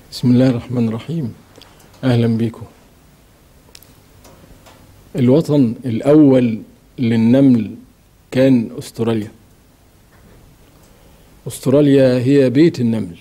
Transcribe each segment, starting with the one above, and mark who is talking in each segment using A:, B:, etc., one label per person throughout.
A: بسم الله الرحمن الرحيم اهلا بكم الوطن الاول للنمل كان استراليا استراليا هي بيت النمل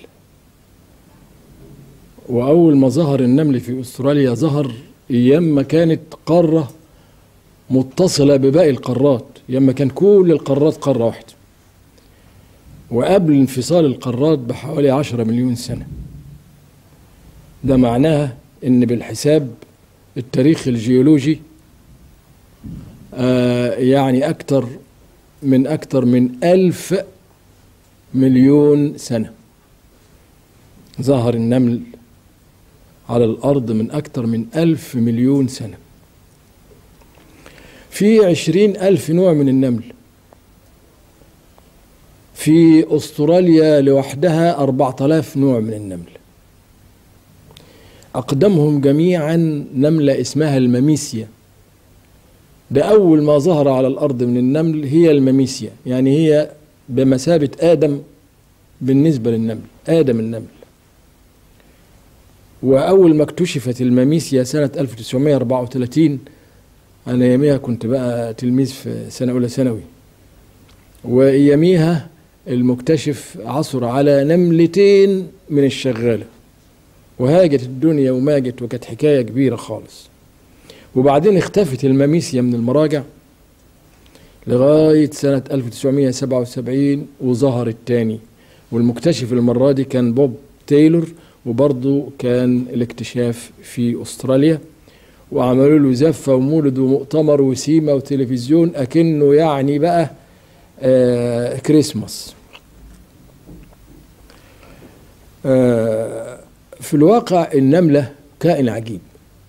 A: واول ما ظهر النمل في استراليا ظهر ايام ما كانت قاره متصله بباقي القارات ايام ما كان كل القارات قاره واحده وقبل انفصال القارات بحوالي عشرة مليون سنه ده معناها ان بالحساب التاريخ الجيولوجي آه يعني اكتر من اكتر من الف مليون سنة ظهر النمل على الارض من اكتر من الف مليون سنة في عشرين الف نوع من النمل في استراليا لوحدها اربعة الاف نوع من النمل أقدمهم جميعا نملة اسمها الماميسيا ده أول ما ظهر على الأرض من النمل هي الماميسيا يعني هي بمثابة آدم بالنسبة للنمل آدم النمل وأول ما اكتشفت الماميسيا سنة 1934 أنا يوميها كنت بقى تلميذ في سنة أولى ثانوي ويوميها المكتشف عثر على نملتين من الشغاله وهاجت الدنيا وماجت وكانت حكاية كبيرة خالص وبعدين اختفت الماميسيا من المراجع لغاية سنة 1977 وظهر التاني والمكتشف المرة دي كان بوب تايلور وبرضه كان الاكتشاف في أستراليا وعملوا له زفة ومولد ومؤتمر وسيمة وتلفزيون أكنه يعني بقى آه كريسماس آه في الواقع النملة كائن عجيب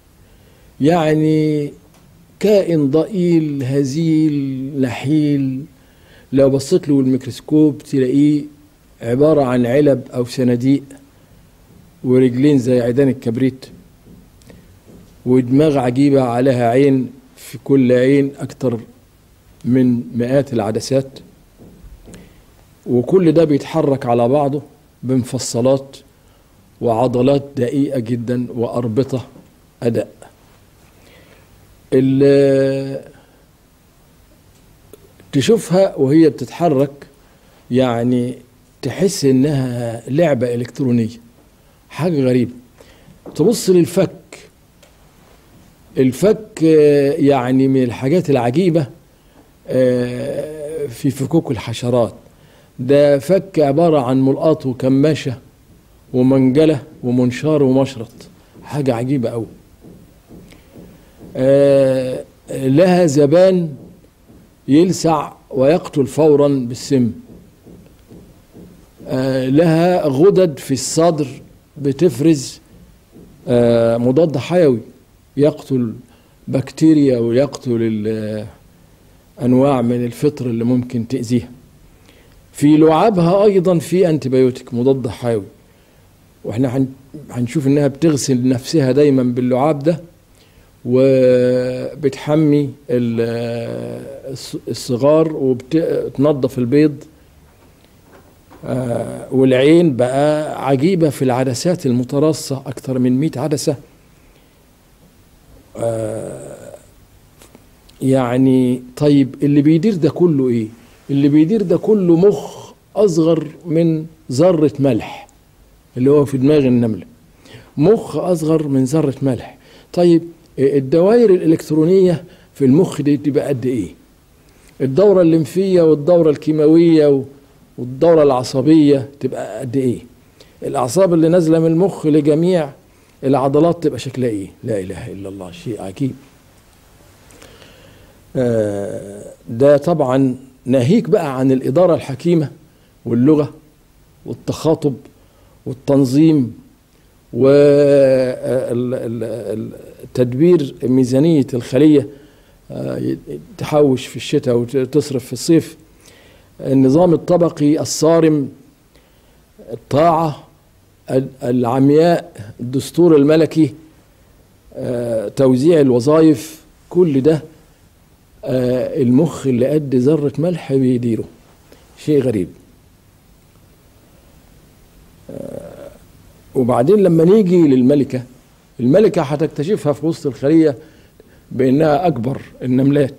A: يعني كائن ضئيل هزيل نحيل لو بصيت له بالميكروسكوب تلاقيه عبارة عن علب أو صناديق ورجلين زي عيدان الكبريت ودماغ عجيبة عليها عين في كل عين أكتر من مئات العدسات وكل ده بيتحرك على بعضه بمفصلات وعضلات دقيقة جدا وأربطة أداء تشوفها وهي بتتحرك يعني تحس انها لعبة الكترونية حاجة غريبة تبص للفك الفك يعني من الحاجات العجيبة في فكوك الحشرات ده فك عبارة عن ملقاط وكماشة ومنجلة ومنشار ومشرط حاجة عجيبة أوي آه لها زبان يلسع ويقتل فورا بالسم آه لها غدد في الصدر بتفرز آه مضاد حيوي يقتل بكتيريا ويقتل أنواع من الفطر اللي ممكن تأذيها في لعابها أيضا في أنتبيوتيك مضاد حيوي واحنا هنشوف انها بتغسل نفسها دايما باللعاب ده وبتحمي الصغار وبتنظف البيض والعين بقى عجيبة في العدسات المتراصة أكثر من مئة عدسة يعني طيب اللي بيدير ده كله ايه اللي بيدير ده كله مخ أصغر من ذرة ملح اللي هو في دماغ النملة مخ أصغر من ذرة ملح طيب الدوائر الإلكترونية في المخ دي تبقى قد إيه الدورة الليمفية والدورة الكيماوية والدورة العصبية تبقى قد إيه الأعصاب اللي نازلة من المخ لجميع العضلات تبقى شكلها إيه لا إله إلا الله شيء عجيب ده طبعا ناهيك بقى عن الإدارة الحكيمة واللغة والتخاطب والتنظيم وتدبير ميزانية الخلية تحوش في الشتاء وتصرف في الصيف النظام الطبقي الصارم الطاعة العمياء الدستور الملكي توزيع الوظائف كل ده المخ اللي قد ذرة ملح بيديره شيء غريب وبعدين لما نيجي للملكة الملكة هتكتشفها في وسط الخلية بأنها أكبر النملات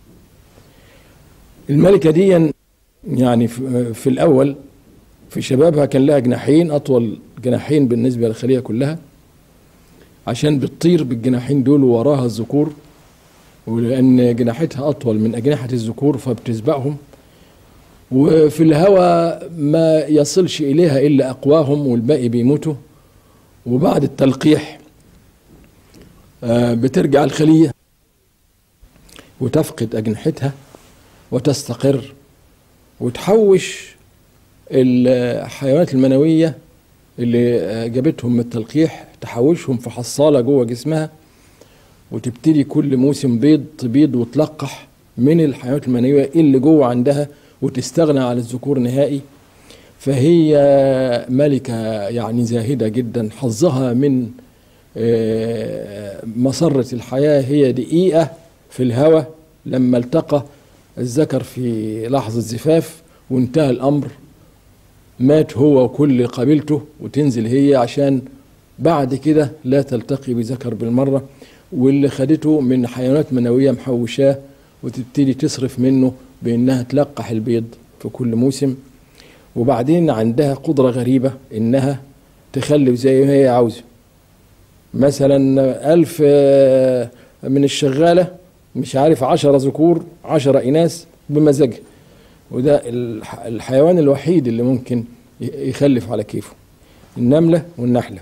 A: الملكة دي يعني في في الأول في شبابها كان لها جناحين أطول جناحين بالنسبة للخلية كلها عشان بتطير بالجناحين دول ووراها الذكور ولأن جناحتها أطول من أجنحة الذكور فبتسبقهم وفي الهواء ما يصلش إليها إلا أقواهم والباقي بيموتوا وبعد التلقيح آه، بترجع الخلية وتفقد أجنحتها وتستقر وتحوش الحيوانات المنوية اللي آه، جابتهم من التلقيح تحوشهم في حصالة جوه جسمها وتبتدي كل موسم بيض تبيض وتلقح من الحيوانات المنوية اللي جوه عندها وتستغنى عن الذكور نهائي فهي ملكة يعني زاهدة جدا حظها من آه، مسرة الحياة هي دقيقة في الهوى لما التقى الذكر في لحظة زفاف وانتهى الأمر مات هو وكل قبيلته وتنزل هي عشان بعد كده لا تلتقي بذكر بالمرة واللي خدته من حيوانات منوية محوشاه وتبتدي تصرف منه بأنها تلقح البيض في كل موسم وبعدين عندها قدرة غريبة إنها تخلف زي ما هي عاوزة مثلا ألف آه، من الشغالة مش عارف عشرة ذكور عشرة إناث بمزاجها وده الح- الحيوان الوحيد اللي ممكن ي- يخلف على كيفه النملة والنحلة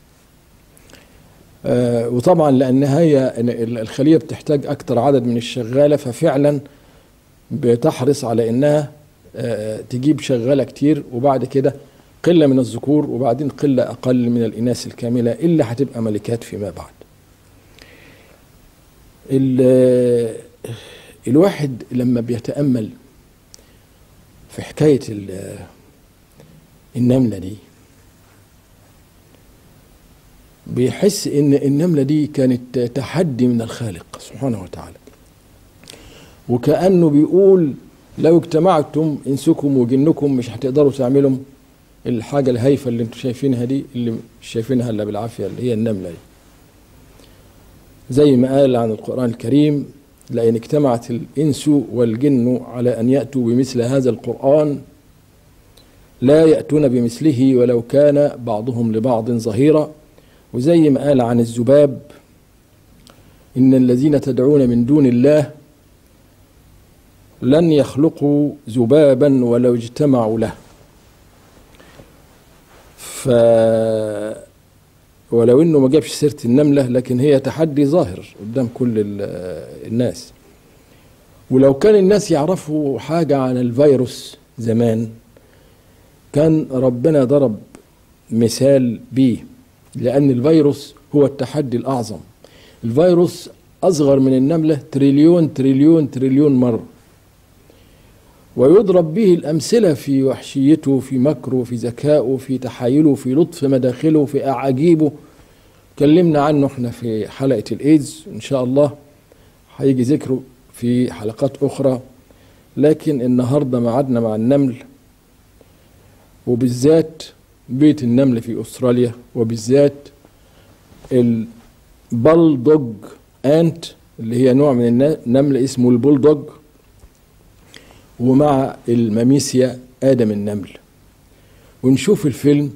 A: آه، وطبعا لأن هي ال- الخلية بتحتاج أكتر عدد من الشغالة ففعلا بتحرص على إنها آه، تجيب شغالة كتير وبعد كده قلة من الذكور وبعدين قلة أقل من الإناث الكاملة اللي هتبقى ملكات فيما بعد ال- الواحد لما بيتأمل في حكاية ال- النملة دي بيحس ان النملة دي كانت تحدي من الخالق سبحانه وتعالى وكأنه بيقول لو اجتمعتم انسكم وجنكم مش هتقدروا تعملوا الحاجة الهايفة اللي انتم شايفينها دي اللي مش شايفينها الا بالعافية اللي هي النملة دي زي ما قال عن القرآن الكريم لئن اجتمعت الإنس والجن على أن يأتوا بمثل هذا القرآن لا يأتون بمثله ولو كان بعضهم لبعض ظهيرا وزي ما قال عن الذباب إن الذين تدعون من دون الله لن يخلقوا ذبابا ولو اجتمعوا له ف ولو انه ما جابش سيره النمله لكن هي تحدي ظاهر قدام كل ال- الناس ولو كان الناس يعرفوا حاجه عن الفيروس زمان كان ربنا ضرب مثال بيه لان الفيروس هو التحدي الاعظم الفيروس اصغر من النمله تريليون تريليون تريليون مره ويضرب به الأمثلة في وحشيته في مكره في ذكائه في تحايله في لطف مداخله في أعاجيبه كلمنا عنه احنا في حلقة الإيدز إن شاء الله هيجي ذكره في حلقات أخرى لكن النهاردة معادنا مع النمل وبالذات بيت النمل في أستراليا وبالذات البلدوج أنت اللي هي نوع من النمل اسمه البلدوج ومع الماميسيا آدم النمل ونشوف الفيلم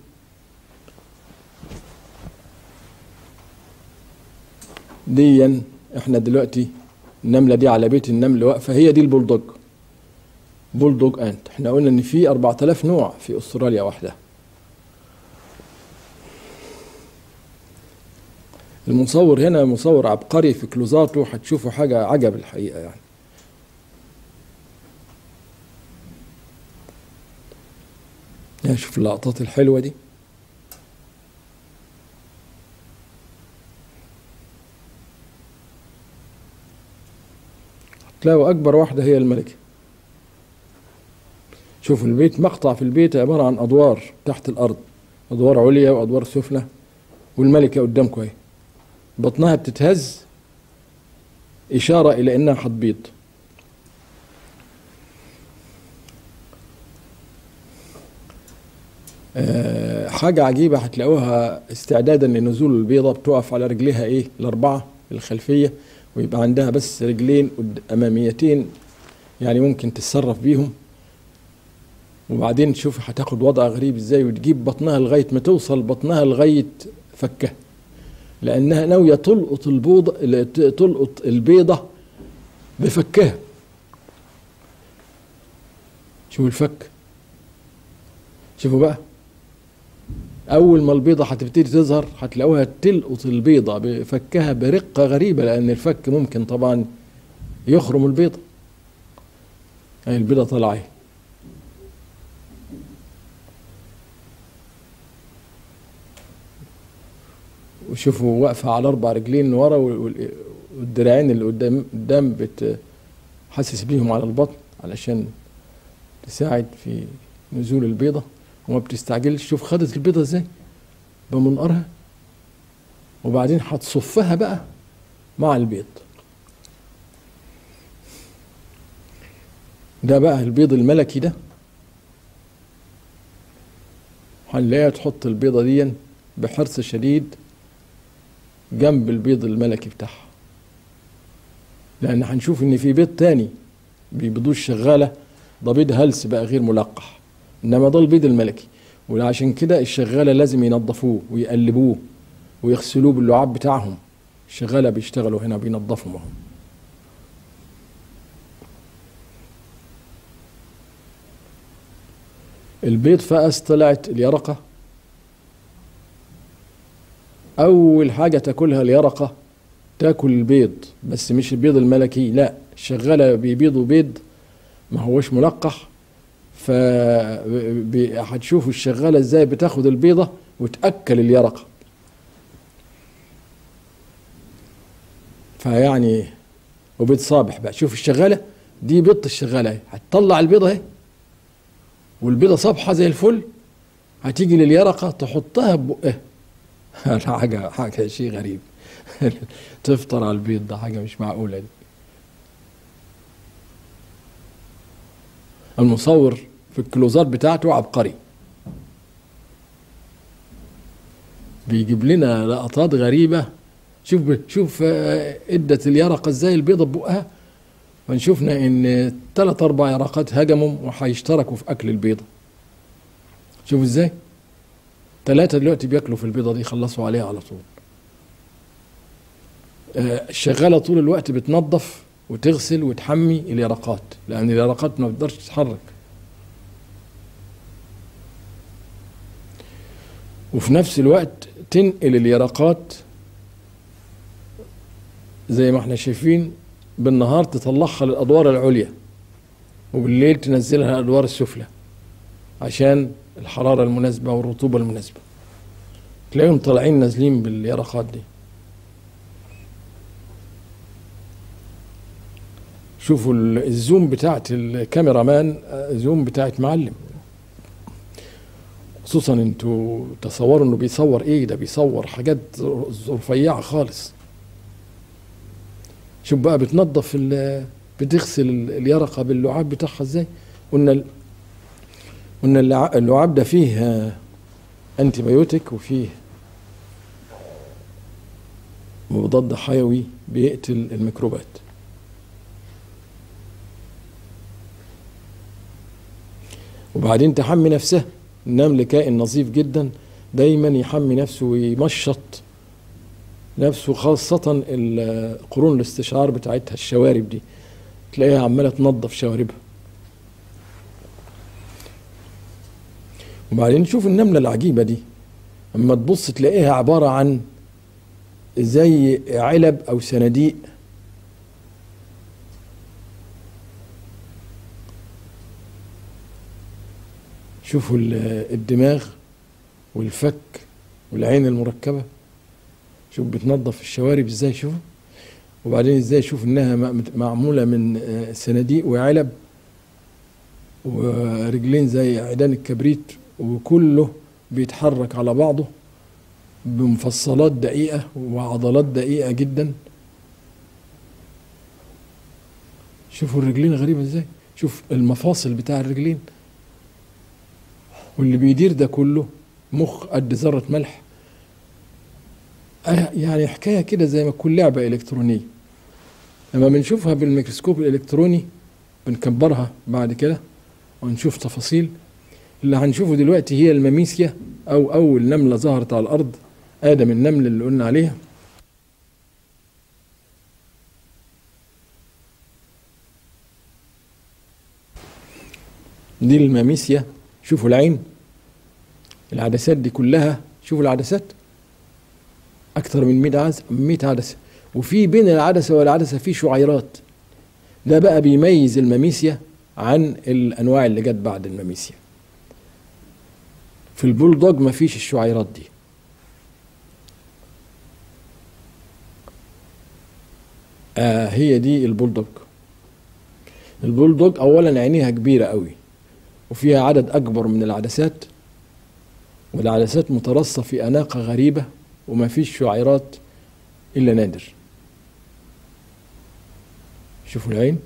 A: ديا احنا دلوقتي النملة دي على بيت النمل واقفة هي دي البولدوج بولدوج انت احنا قلنا ان في 4000 نوع في استراليا واحدة المصور هنا مصور عبقري في كلوزاته هتشوفوا حاجة عجب الحقيقة يعني يعني شوف اللقطات الحلوة دي تلاقوا أكبر واحدة هي الملكة شوفوا البيت مقطع في البيت عبارة عن أدوار تحت الأرض أدوار عليا وأدوار سفلى والملكة قدامكم أهي بطنها بتتهز إشارة إلى إنها هتبيض آه، حاجة عجيبة هتلاقوها استعدادا لنزول البيضة بتقف على رجليها ايه الأربعة الخلفية ويبقى عندها بس رجلين قد- أماميتين يعني ممكن تتصرف بيهم وبعدين تشوف هتاخد وضع غريب ازاي وتجيب بطنها لغاية ما توصل بطنها لغاية فكها لأنها ناوية تلقط البيضة تلقط البيضة بفكها شوفوا الفك شوفوا بقى اول ما البيضه هتبتدي تظهر هتلاقوها تلقط البيضه بفكها برقه غريبه لان الفك ممكن طبعا يخرم البيضه يعني البيضه طالعه اهي وشوفوا واقفه على اربع رجلين ورا وال- والدراعين اللي قدام قدام بت حاسس بيهم على البطن علشان تساعد في نزول البيضه وما بتستعجلش شوف خدت البيضه ازاي بمنقرها وبعدين هتصفها بقى مع البيض ده بقى البيض الملكي ده هنلاقيها تحط البيضة دي بحرص شديد جنب البيض الملكي بتاعها لأن هنشوف إن في بيض تاني بيبيضوه الشغالة ده بيض هلس بقى غير ملقح إنما ده البيض الملكي وعشان كده الشغالة لازم ينظفوه ويقلبوه ويغسلوه باللعاب بتاعهم الشغالة بيشتغلوا هنا بينظفوا معهم البيض فأس طلعت اليرقة أول حاجة تاكلها اليرقة تاكل البيض بس مش البيض الملكي لا الشغالة بيبيضوا بيض ما هوش ملقح ف بي- هتشوفوا الشغالة ازاي بتاخد البيضة وتأكل اليرقة فيعني وبيض صابح بقى شوف الشغالة دي بيضة الشغالة اهي هتطلع البيضة اهي والبيضة صبحة زي الفل هتيجي لليرقة تحطها ببقها حاجة حاجة شيء غريب تفطر على البيض ده حاجة مش معقولة دي المصور في الكلوزات بتاعته عبقري بيجيب لنا لقطات غريبة شوف شوف آه، ادت اليرقة ازاي البيضة ببقها فنشوفنا ان ثلاث اربع يرقات هجموا وهيشتركوا في اكل البيضة شوف ازاي ثلاثة دلوقتي بياكلوا في البيضة دي خلصوا عليها على طول آه، الشغالة طول الوقت بتنظف وتغسل وتحمي اليرقات لأن اليرقات ما بتقدرش تتحرك وفي نفس الوقت تنقل اليرقات زي ما احنا شايفين بالنهار تطلعها للأدوار العليا وبالليل تنزلها للأدوار السفلى عشان الحرارة المناسبة والرطوبة المناسبة تلاقيهم طالعين نازلين باليرقات دي شوفوا ال- الزوم بتاعت الكاميرا مان آه، زوم بتاعت معلم خصوصا انتوا تصوروا انه بيصور ايه ده بيصور حاجات رفيعة خالص شوف بقى بتنظف ال- بتغسل ال- اليرقة باللعاب بتاعها ازاي قلنا ال- قلنا اللع- اللعاب ده فيه آه، انتي بايوتيك وفيه مضاد حيوي بيقتل الميكروبات وبعدين تحمي نفسها النمل كائن نظيف جدا دايما يحمي نفسه ويمشط نفسه خاصة ال- قرون الاستشعار بتاعتها الشوارب دي تلاقيها عمالة تنظف شواربها وبعدين نشوف النملة العجيبة دي اما تبص تلاقيها عبارة عن زي علب او صناديق شوفوا ال- الدماغ والفك والعين المركبة شوف بتنظف الشوارب ازاي شوفوا وبعدين ازاي شوف انها م- معمولة من آه، صناديق وعلب ورجلين زي عيدان الكبريت وكله بيتحرك على بعضه بمفصلات دقيقة وعضلات دقيقة جدا شوفوا الرجلين غريبة ازاي شوف المفاصل بتاع الرجلين واللي بيدير ده كله مخ قد ذرة ملح آه، يعني حكاية كده زي ما تكون لعبة إلكترونية لما بنشوفها بالميكروسكوب الإلكتروني بنكبرها بعد كده ونشوف تفاصيل اللي هنشوفه دلوقتي هي الماميسيا أو أول نملة ظهرت على الأرض آدم النمل اللي قلنا عليها دي الماميسيا شوفوا العين العدسات دي كلها شوفوا العدسات أكثر من 100 عدسة 100 عدسة وفي بين العدسة والعدسة في شعيرات ده بقى بيميز الماميسيا عن الأنواع اللي جت بعد الماميسيا في البولدوج مفيش الشعيرات دي آه هي دي البولدوج البولدوج أولا عينيها كبيرة قوي وفيها عدد أكبر من العدسات والعدسات مترصة في أناقة غريبة وما فيش شعيرات إلا نادر شوفوا العين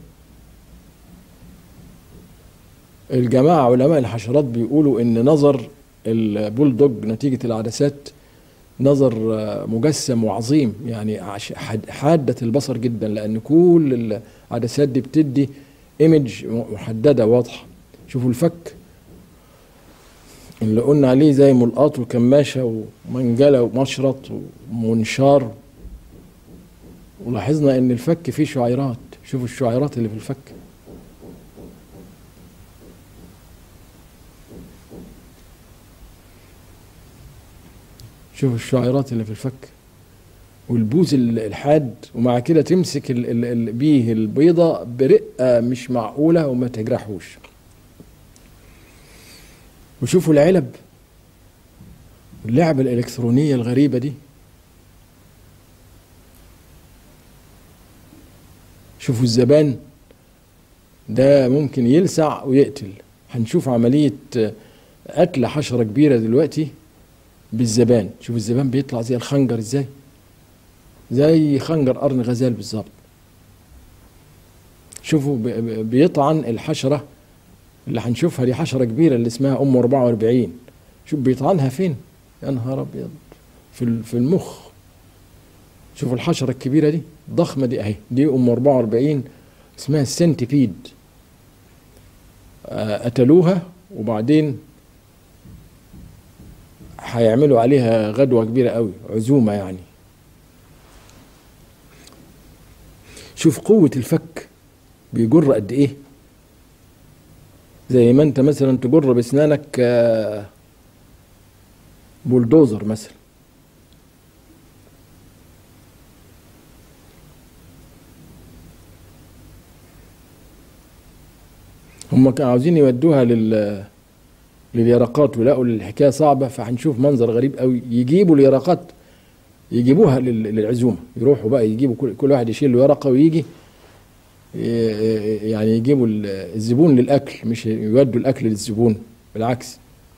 A: الجماعة علماء الحشرات بيقولوا إن نظر البولدوج نتيجة العدسات نظر مجسم وعظيم يعني حادة البصر جدا لأن كل العدسات دي بتدي ايمج محددة واضحة شوفوا الفك اللي قلنا عليه زي ملقاط وكماشة ومنجلة ومشرط ومنشار ولاحظنا ان الفك فيه شعيرات شوفوا الشعيرات اللي في الفك شوفوا الشعيرات اللي في الفك والبوز الحاد ومع كده تمسك ال ال بيه البيضة برقة مش معقولة وما تجرحوش وشوفوا العلب اللعبة الإلكترونية الغريبة دي شوفوا الزبان ده ممكن يلسع ويقتل هنشوف عملية قتل حشرة كبيرة دلوقتي بالزبان شوف الزبان بيطلع زي الخنجر ازاي زي خنجر قرن غزال بالظبط شوفوا بيطعن الحشرة اللي هنشوفها دي حشرة كبيرة اللي اسمها أم 44 شوف بيطعنها فين يا نهار أبيض في في المخ شوفوا الحشرة الكبيرة دي ضخمة دي أهي دي أم 44 اسمها السنتيبيد قتلوها وبعدين هيعملوا عليها غدوة كبيرة قوي عزومة يعني شوف قوة الفك بيجر قد ايه زي ما انت مثلا تجر باسنانك بولدوزر مثلا هم كانوا عاوزين يودوها لل لليرقات ولقوا الحكايه صعبه فهنشوف منظر غريب قوي يجيبوا اليرقات يجيبوها للعزومه يروحوا بقى يجيبوا كل واحد يشيل له يرقه ويجي يعني يجيبوا الزبون للاكل مش يودوا الاكل للزبون بالعكس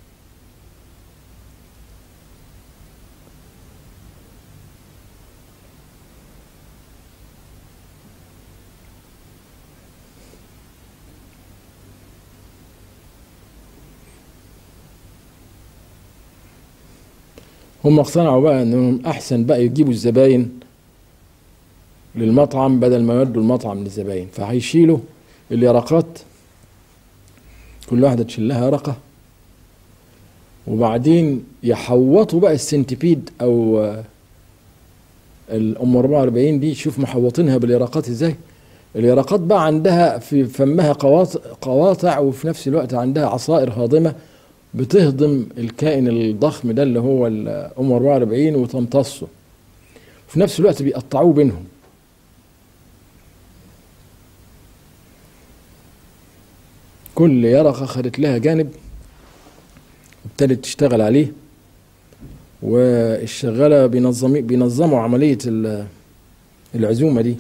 A: هم اقتنعوا بقى انهم احسن بقى يجيبوا الزباين للمطعم بدل ما يودوا المطعم للزباين فهيشيلوا اليرقات كل واحدة تشيل لها يرقة وبعدين يحوطوا بقى السنتيبيد او الام 44 دي شوف محوطينها باليرقات ازاي اليرقات بقى عندها في فمها قواطع, قواطع وفي نفس الوقت عندها عصائر هاضمه بتهضم الكائن الضخم ده اللي هو الام 44 وتمتصه في نفس الوقت بيقطعوه بينهم كل يرقة خدت لها جانب وابتدت تشتغل عليه والشغالة بينظم بينظموا عملية العزومة دي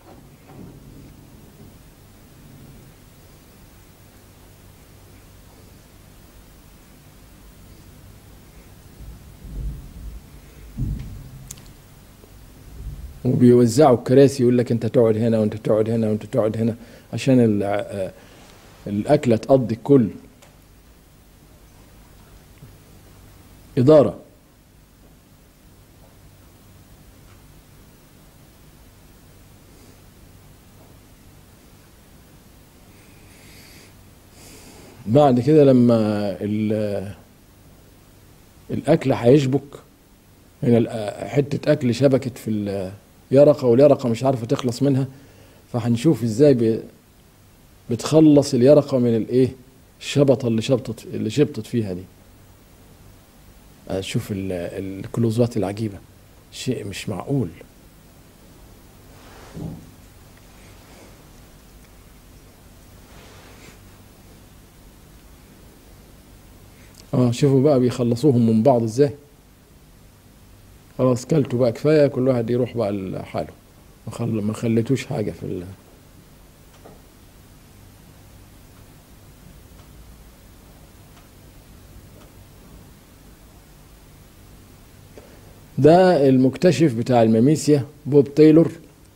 A: وبيوزعوا الكراسي يقول لك انت تقعد هنا وانت تقعد هنا وانت تقعد هنا عشان الاكله تقضي الكل إدارة بعد كده لما ال- الأكل هيشبك هنا الأ- حتة أكل شبكت في اليرقة واليرقة مش عارفة تخلص منها فهنشوف ازاي ب- بتخلص اليرقة من الايه الشبطة اللي شبطت اللي شبطت فيها دي شوف ال- الكلوزات العجيبة شيء مش معقول اه شوفوا بقى بيخلصوهم من بعض ازاي خلاص كلتوا بقى كفايه كل واحد يروح بقى لحاله ما خل... ما خليتوش حاجه في ال... ده المكتشف بتاع الماميسيا بوب تايلور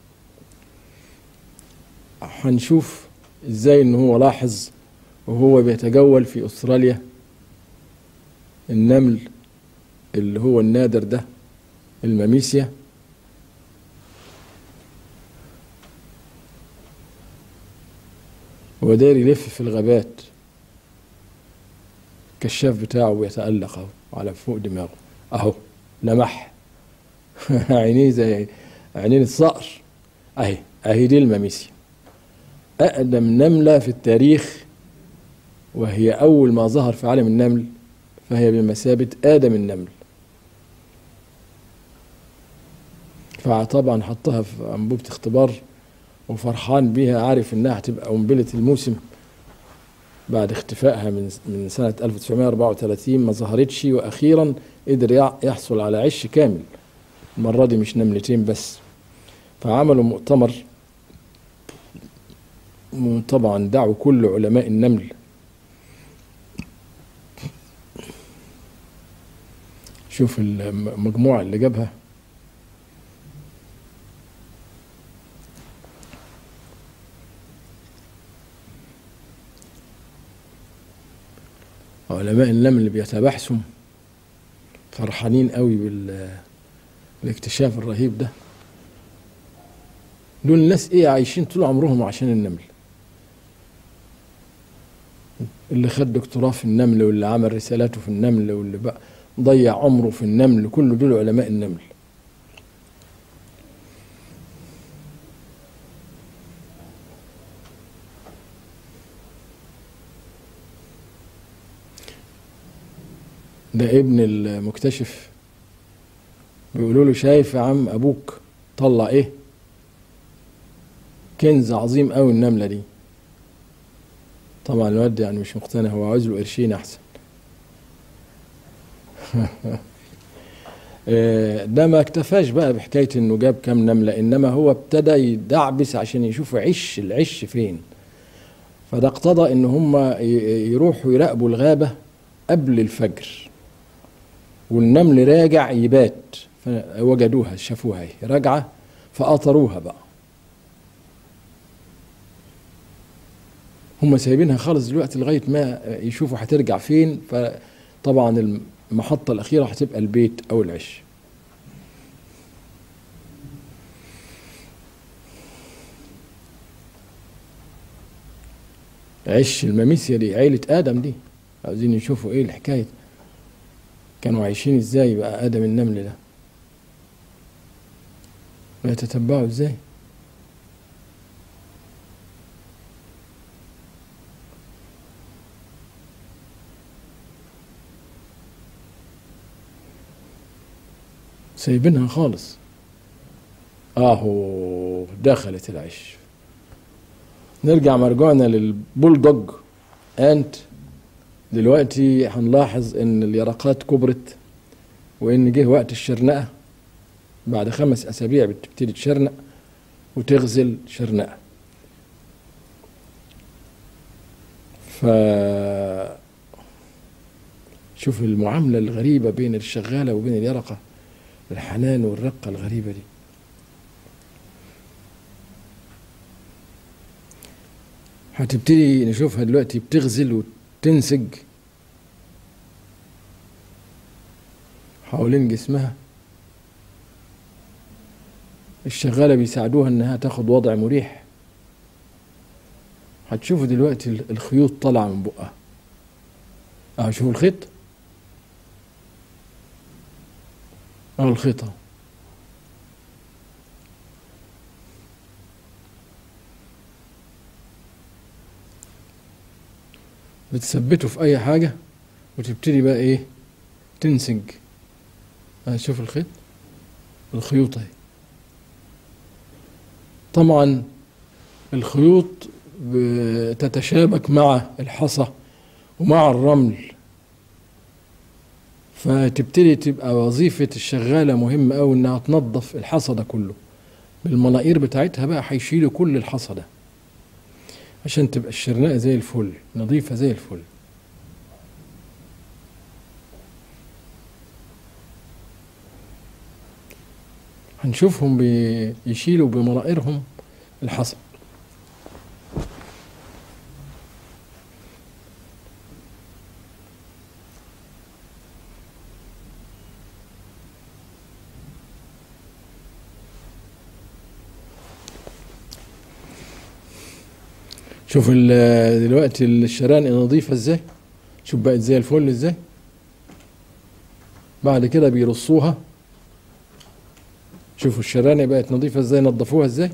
A: هنشوف ازاي ان هو لاحظ وهو بيتجول في استراليا النمل اللي هو النادر ده الماميسيا هو داير يلف في الغابات الكشاف بتاعه بيتألق اهو على فوق دماغه اهو لمح عينيه زي عينين الصقر اهي اهي دي الماميسيا اقدم نملة في التاريخ وهي اول ما ظهر في عالم النمل فهي بمثابة آدم النمل فطبعا حطها في أنبوبة اختبار وفرحان بيها عارف إنها هتبقى قنبلة الموسم بعد اختفائها من من سنة 1934 ما ظهرتش وأخيرا قدر يع- يحصل على عش كامل المرة دي مش نملتين بس فعملوا مؤتمر طبعا دعوا كل علماء النمل شوف المجموعة اللي جابها علماء النمل اللي بيتباحثوا فرحانين قوي بالاكتشاف الرهيب ده دول الناس ايه عايشين طول عمرهم عشان النمل اللي خد دكتوراه في النمل واللي عمل رسالاته في النمل واللي بقى ضيع عمره في النمل كل دول علماء النمل ده ابن المكتشف بيقولوا له شايف يا عم ابوك طلع ايه كنز عظيم قوي النملة دي طبعا الواد يعني مش مقتنع هو عاوز له قرشين احسن آه، ده ما اكتفاش بقى بحكاية انه جاب كام نملة انما هو ابتدى يدعبس عشان يشوف عش العش فين فده اقتضى ان هم ي- يروحوا يراقبوا الغابة قبل الفجر والنمل راجع يبات فوجدوها شافوها اهي راجعة فقطروها بقى هم سايبينها خالص دلوقتي لغاية ما يشوفوا هترجع فين فطبعا المحطة الأخيرة هتبقى البيت أو العش عش الماميسيا دي عيلة آدم دي عاوزين يشوفوا ايه الحكاية كانوا عايشين ازاي بقى آدم النمل ده ويتتبعوا ازاي سايبينها خالص اهو دخلت العش نرجع مرجعنا للبولدوج انت دلوقتي هنلاحظ ان اليرقات كبرت وان جه وقت الشرنقه بعد خمس اسابيع بتبتدي تشرنق وتغزل شرنقه ف شوف المعامله الغريبه بين الشغاله وبين اليرقه الحنان والرقه الغريبه دي هتبتدي نشوفها دلوقتي بتغزل وتنسج حوالين جسمها الشغالة بيساعدوها انها تاخد وضع مريح هتشوفوا دلوقتي ال- الخيوط طالعة من بقها اه شوفوا الخيط اه الخيط اهو بتثبته في اي حاجة وتبتدي بقى ايه تنسج اه شوف الخيط الخيوط اهي طبعا الخيوط بتتشابك مع الحصى ومع الرمل فتبتدي تبقى وظيفة الشغالة مهمة أوي إنها تنظف الحصى ده كله بالمناقير بتاعتها بقى هيشيلوا كل الحصى ده عشان تبقى الشرنقة زي الفل نظيفة زي الفل هنشوفهم بيشيلوا بمناقيرهم الحصى شوف ال- دلوقتي الشرانق نظيفة ازاي شوف بقت زي الفل ازاي بعد كده بيرصوها شوفوا الشرانق بقت نظيفة ازاي نظفوها ازاي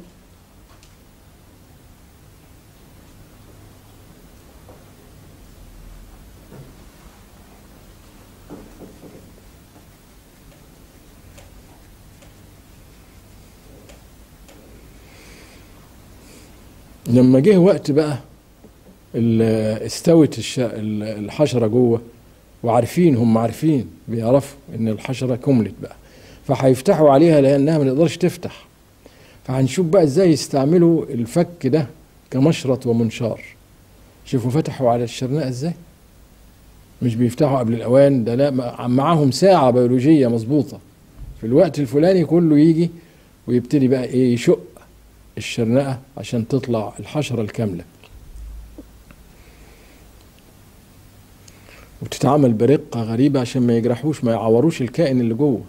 A: لما جه وقت بقى ال- استوت الش- ال- الحشرة جوه وعارفين هم عارفين بيعرفوا ان الحشرة كملت بقى فهيفتحوا عليها لانها ما تقدرش تفتح فهنشوف بقى ازاي يستعملوا الفك ده كمشرط ومنشار شوفوا فتحوا على الشرنقة ازاي مش بيفتحوا قبل الاوان ده لا مع- معاهم ساعة بيولوجية مظبوطة في الوقت الفلاني كله يجي ويبتدي بقى ايه يشق الشرنقة عشان تطلع الحشرة الكاملة وتتعمل برقة غريبة عشان ما يجرحوش ما يعوروش الكائن اللي جوه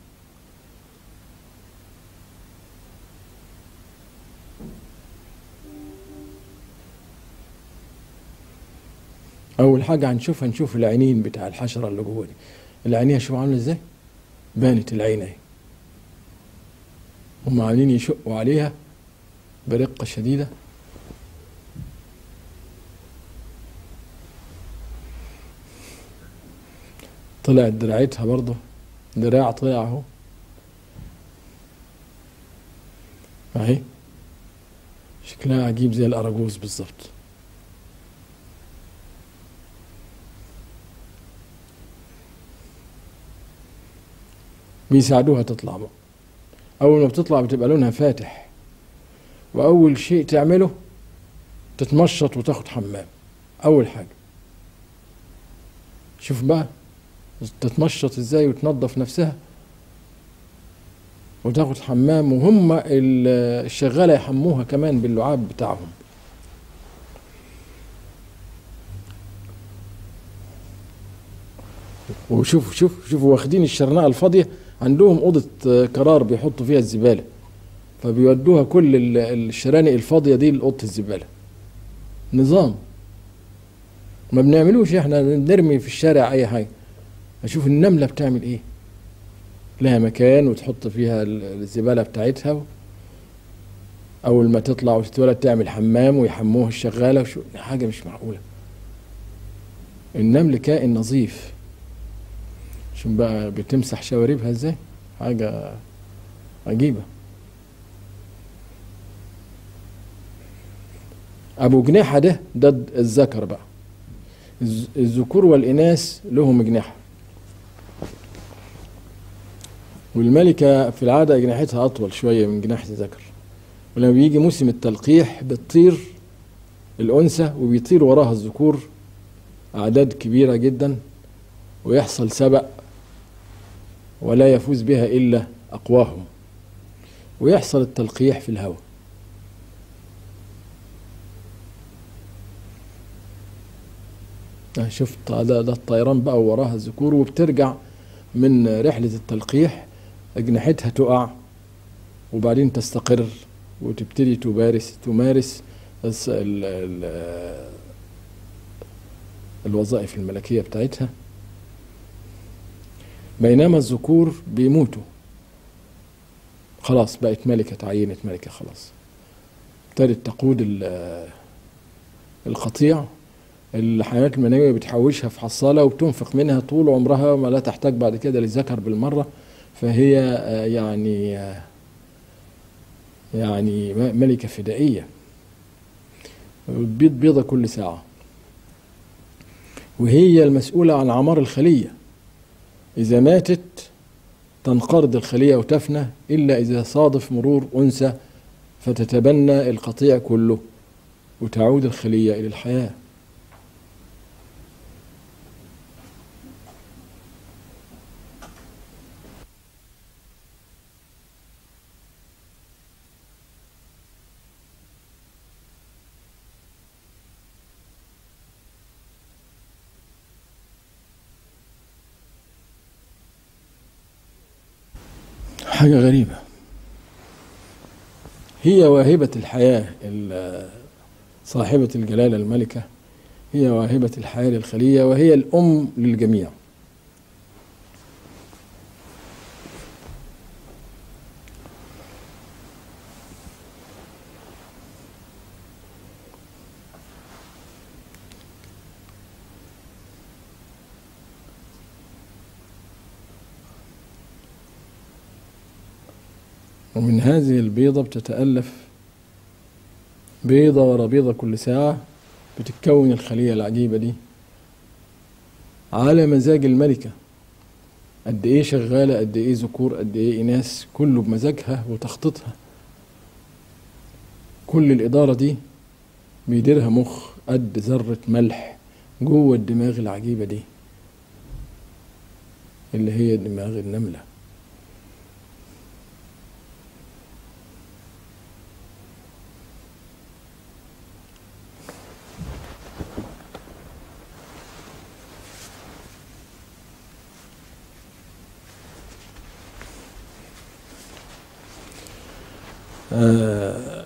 A: أول حاجة هنشوف هنشوف العينين بتاع الحشرة اللي جوه دي العينيها شوف عاملة ازاي بانت العين اهي هم عاملين يشقوا عليها برقة شديدة طلعت دراعتها برضه دراع طلع اهو اهي شكلها عجيب زي الأراجوز بالظبط بيساعدوها تطلع بقى أول ما بتطلع بتبقى لونها فاتح وأول شيء تعمله تتمشط وتاخد حمام أول حاجة شوف بقى تتمشط ازاي وتنظف نفسها وتاخد حمام وهم ال- الشغالة يحموها كمان باللعاب بتاعهم وشوف شوف شوفوا واخدين الشرنقة الفاضية عندهم أوضة آه، قرار بيحطوا فيها الزبالة فبيودوها كل ال- الشرانق الفاضية دي لأوضة الزبالة نظام ما بنعملوش احنا بنرمي في الشارع أي حاجة أشوف النملة بتعمل إيه لها مكان وتحط فيها ال- الزبالة بتاعتها و- أول ما تطلع وتتولد تعمل حمام ويحموها الشغالة وشو حاجة مش معقولة النمل كائن نظيف شوف بقى بتمسح شواربها ازاي حاجة عجيبة أبو جناحة ده ده الذكر بقى الز- الذكور والإناث لهم جناحة والملكة في العادة جناحتها أطول شوية من جناح الذكر ولما بيجي موسم التلقيح بتطير الأنثى وبيطير وراها الذكور أعداد كبيرة جدا ويحصل سبق ولا يفوز بها إلا أقواهم ويحصل التلقيح في الهواء آه، شفت ده, ده الطيران بقى وراها الذكور وبترجع من رحلة التلقيح أجنحتها تقع وبعدين تستقر وتبتدي تمارس تمارس الس- ال- ال- الوظائف الملكية بتاعتها بينما الذكور بيموتوا خلاص بقت ملكة تعينت ملكة خلاص ابتدت تقود ال- القطيع الحيوانات المنوية بتحوشها في حصالة وبتنفق منها طول عمرها وما لا تحتاج بعد كده للذكر بالمرة فهي آه، يعني آه، يعني م- ملكة فدائية بتبيض بيضة كل ساعة وهي المسؤولة عن عمار الخلية إذا ماتت تنقرض الخلية وتفنى إلا إذا صادف مرور أنثى فتتبنى القطيع كله وتعود الخلية إلى الحياة حاجة غريبة هي واهبة الحياة ال- صاحبة الجلالة الملكة هي واهبة الحياة للخلية وهي الأم للجميع ومن هذه البيضة بتتألف بيضة ورا بيضة كل ساعة بتتكون الخلية العجيبة دي على مزاج الملكة قد ايه شغالة قد ايه ذكور قد ايه إناث كله بمزاجها وتخطيطها كل الإدارة دي بيديرها مخ قد ذرة ملح جوه الدماغ العجيبة دي اللي هي دماغ النملة آه،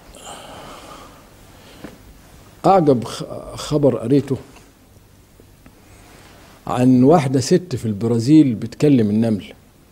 A: أعجب خ- خبر قريته عن واحدة ست في البرازيل بتكلم النمل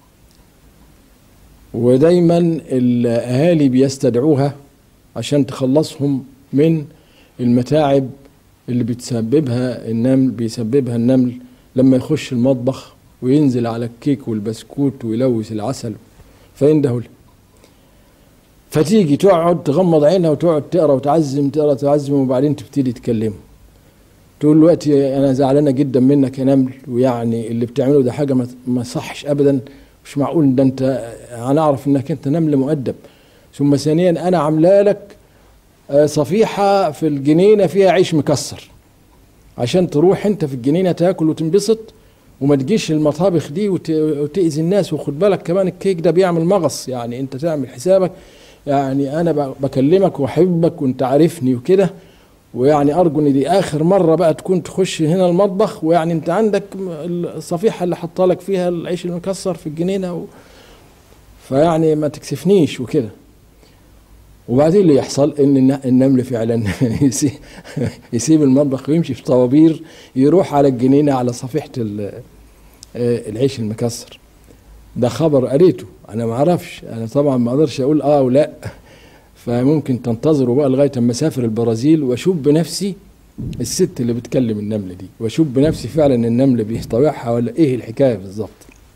A: ودايما الأهالي بيستدعوها عشان تخلصهم من المتاعب اللي بتسببها النمل بيسببها النمل لما يخش المطبخ وينزل على الكيك والبسكوت ويلوث العسل فينده له فتيجي تقعد تغمض عينها وتقعد تقرا وتعزم تقرا تعزم وبعدين تبتدي تكلمه تقول له دلوقتي انا زعلانه جدا منك يا نمل ويعني اللي بتعمله ده حاجه ما- ما صحش ابدا مش معقول ده انت انا اعرف انك انت نمل مؤدب ثم ثانيا انا عامله لك آه، صفيحه في الجنينه فيها عيش مكسر عشان تروح انت في الجنينه تاكل وتنبسط وما تجيش المطابخ دي وت- وتأذي الناس وخد بالك كمان الكيك ده بيعمل مغص يعني انت تعمل حسابك يعني انا ب- بكلمك واحبك وانت عارفني وكده ويعني ارجو ان دي اخر مره بقى تكون تخش هنا المطبخ ويعني انت عندك م- الصفيحه اللي حاطه لك فيها العيش المكسر في الجنينه و... فيعني ما تكسفنيش وكده وبعدين اللي يحصل ان الن- النمل فعلا يسي- يسيب المطبخ ويمشي في طوابير يروح على الجنينه على صفيحه ال- آه، العيش المكسر ده خبر قريته انا ما اعرفش انا طبعا ما اقدرش اقول اه ولا فممكن تنتظروا بقى لغايه اما اسافر البرازيل واشوف بنفسي الست اللي بتكلم النمله دي واشوف بنفسي فعلا النمل بيطاوعها ولا ايه الحكايه بالظبط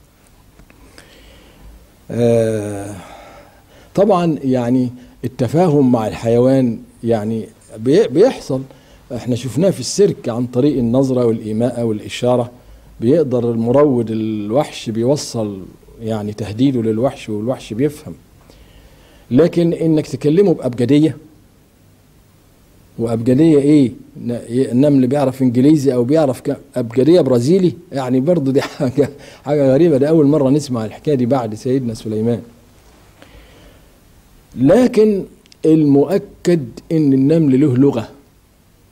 A: آه طبعا يعني التفاهم مع الحيوان يعني بي- بيحصل احنا شفناه في السيرك عن طريق النظرة والإيماءة والإشارة بيقدر المروض الوحش بيوصل يعني تهديده للوحش والوحش بيفهم لكن انك تكلمه بأبجدية وأبجدية ايه ن- النمل بيعرف انجليزي او بيعرف ك- أبجدية برازيلي يعني برضه دي حاجة حاجة غريبة ده أول مرة نسمع الحكاية دي بعد سيدنا سليمان لكن المؤكد ان النمل له لغه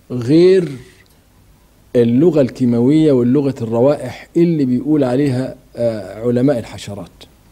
A: غير اللغه الكيماويه واللغه الروائح اللي بيقول عليها آه، علماء الحشرات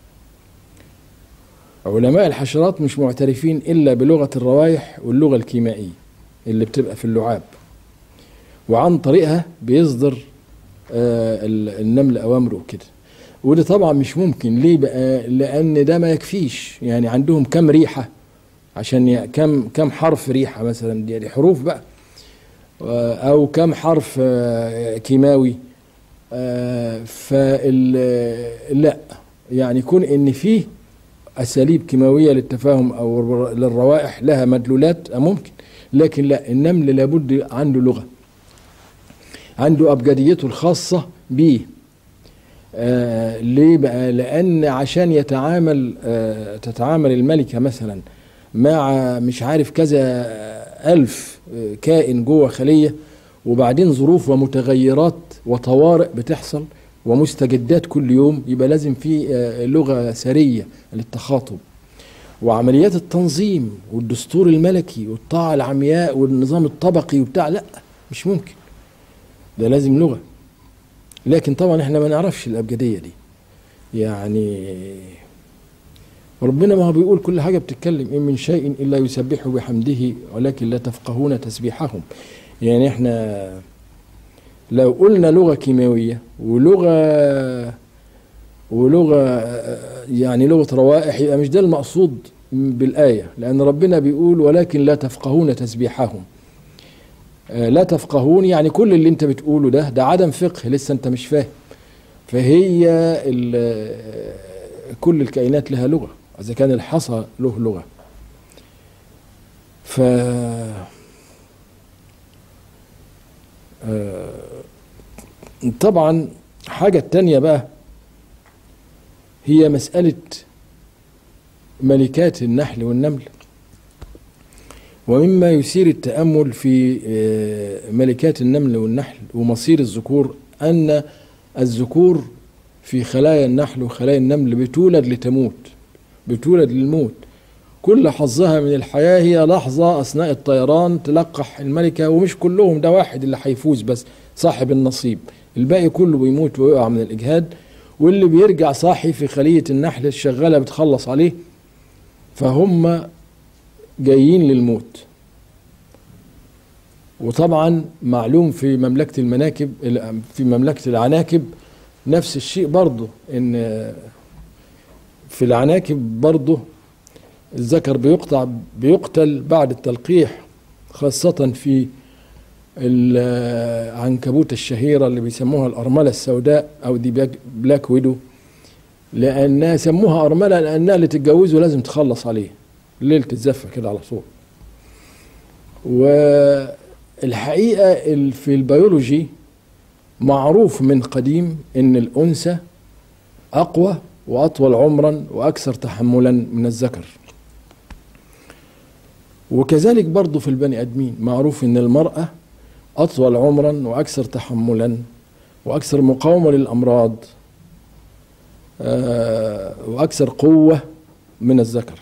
A: علماء الحشرات مش معترفين إلا بلغة الروائح واللغة الكيميائية اللي بتبقى في اللعاب وعن طريقها بيصدر آه، ال- النمل أوامره وكده وده طبعا مش ممكن ليه بقى لأن ده ما يكفيش يعني عندهم كم ريحة عشان ي... كم كم حرف ريحة مثلا دي, دي حروف بقى آه، أو كم حرف آه، كيماوي آه، فال لا يعني يكون ان فيه اساليب كيماويه للتفاهم او الر- للروائح لها مدلولات آه، ممكن لكن لا النمل لابد عنده لغه عنده ابجديته الخاصه بيه آه ليه بقى لان عشان يتعامل آه تتعامل الملكه مثلا مع مش عارف كذا ألف آه، كائن جوه خلية وبعدين ظروف ومتغيرات وطوارئ بتحصل ومستجدات كل يوم يبقى لازم في آه، لغة سرية للتخاطب وعمليات التنظيم والدستور الملكي والطاعة العمياء والنظام الطبقي وبتاع لا مش ممكن ده لازم لغة لكن طبعا احنا ما نعرفش الأبجدية دي يعني ربنا ما هو بيقول كل حاجة بتتكلم إن من شيء إلا يسبح بحمده ولكن لا تفقهون تسبيحهم يعني احنا لو قلنا لغة كيماوية ولغة ولغة يعني لغة روائح يبقى مش ده المقصود بالآية لأن ربنا بيقول ولكن لا تفقهون تسبيحهم آه، لا تفقهون يعني كل اللي انت بتقوله ده ده عدم فقه لسه انت مش فاهم فهي ال- كل الكائنات لها لغة إذا كان الحصى له لغة ف آه، طبعا حاجة تانية بقى هي مسألة ملكات النحل والنمل ومما يثير التأمل في آه، ملكات النمل والنحل ومصير الذكور أن الذكور في خلايا النحل وخلايا النمل بتولد لتموت بتولد للموت كل حظها من الحياة هي لحظة أثناء الطيران تلقح الملكة ومش كلهم ده واحد اللي هيفوز بس صاحب النصيب الباقي كله بيموت ويقع من الإجهاد واللي بيرجع صاحي في خلية النحل الشغالة بتخلص عليه فهم جايين للموت وطبعا معلوم في مملكة المناكب في مملكة العناكب نفس الشيء برضه ان في العناكب برضه الذكر بيقطع بيقتل بعد التلقيح خاصة في العنكبوت الشهيرة اللي بيسموها الأرملة السوداء أو دي بلاك- بلاك ويدو لأنها سموها أرملة لأنها اللي تتجوزه لازم تخلص عليه ليلة الزفة كده على طول والحقيقة ال- في البيولوجي معروف من قديم ان الانثى اقوى واطول عمرا واكثر تحملا من الذكر وكذلك برضو في البني ادمين معروف ان المراه اطول عمرا واكثر تحملا واكثر مقاومه للامراض آه، واكثر قوه من الذكر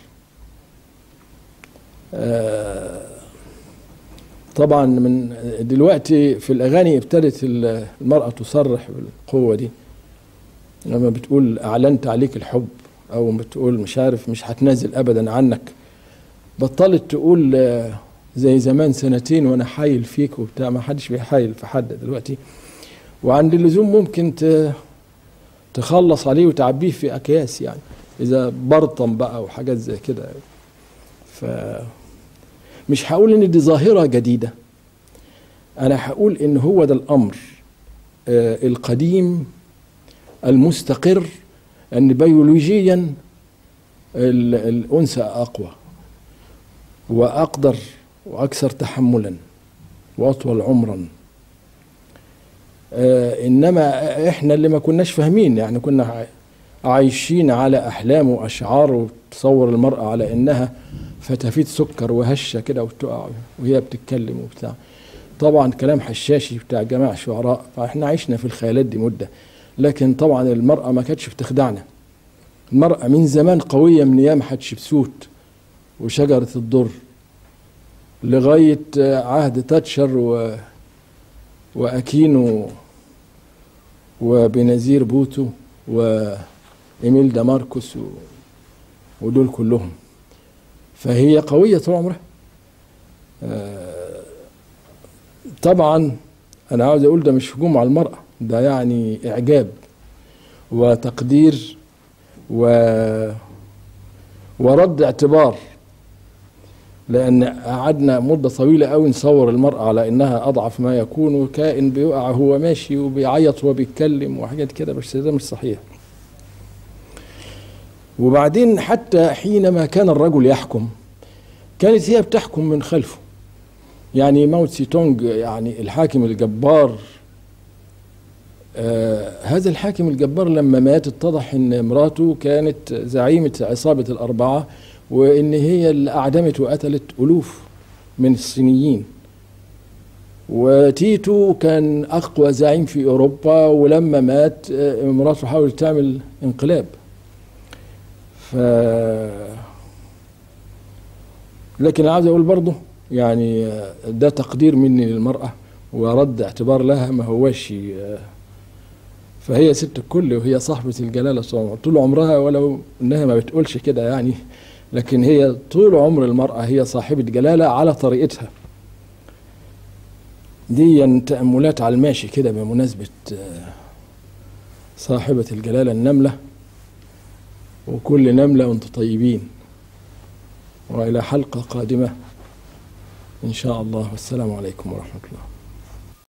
A: آه، طبعا من دلوقتي في الاغاني ابتدت المراه تصرح بالقوه دي لما بتقول اعلنت عليك الحب او بتقول مش عارف مش هتنازل ابدا عنك بطلت تقول آه، زي زمان سنتين وانا حايل فيك وبتاع ما حدش بيحايل في حد دلوقتي وعند اللزوم ممكن ت- تخلص عليه وتعبيه في اكياس يعني اذا برطم بقى وحاجات زي كده ف مش هقول ان دي ظاهره جديده انا هقول ان هو ده الامر آه، القديم المستقر ان بيولوجيا ال- الانثى اقوى واقدر واكثر تحملا واطول عمرا آه، انما احنا اللي ما كناش فاهمين يعني كنا ع- عايشين على احلام واشعار وتصور المراه على انها فتافيت سكر وهشه كده وتقع وهي بتتكلم وبتاع طبعا كلام حشاشي بتاع جماعه شعراء فاحنا عشنا في الخيالات دي مده لكن طبعا المراه ما كانتش بتخدعنا المراه من زمان قويه من ايام حتشبسوت وشجره الضر لغايه عهد تاتشر و واكينو وبنزير بوتو وإيميل دا ماركوس و... ودول كلهم فهي قوية طول عمرها آه، طبعا أنا عاوز أقول ده مش هجوم على المرأة ده يعني إعجاب وتقدير و... ورد اعتبار لأن قعدنا مدة طويلة قوي نصور المرأة على إنها أضعف ما يكون وكائن بيقع هو ماشي وبيعيط وهو بيتكلم وحاجات كده بس ده مش صحيح وبعدين حتى حينما كان الرجل يحكم كانت هي بتحكم من خلفه يعني ماو تسي تونج يعني الحاكم الجبار آه هذا الحاكم الجبار لما مات اتضح ان مراته كانت زعيمة عصابة الأربعة وإن هي اللي أعدمت وقتلت ألوف من الصينيين وتيتو كان أقوى زعيم في أوروبا ولما مات آه، مراته حاولت تعمل انقلاب ف لكن عاوز أقول برضه يعني آه، ده تقدير مني للمرأة ورد اعتبار لها ما هوش آه، فهي ست الكل وهي صاحبة الجلالة طول طول عمرها ولو انها ما بتقولش كده يعني لكن هي طول عمر المرأة هي صاحبة جلالة على طريقتها دي تأملات على الماشي كده بمناسبة آه، صاحبة الجلالة النملة وكل نملة وانتم طيبين وإلى حلقة قادمة إن شاء الله والسلام عليكم ورحمة الله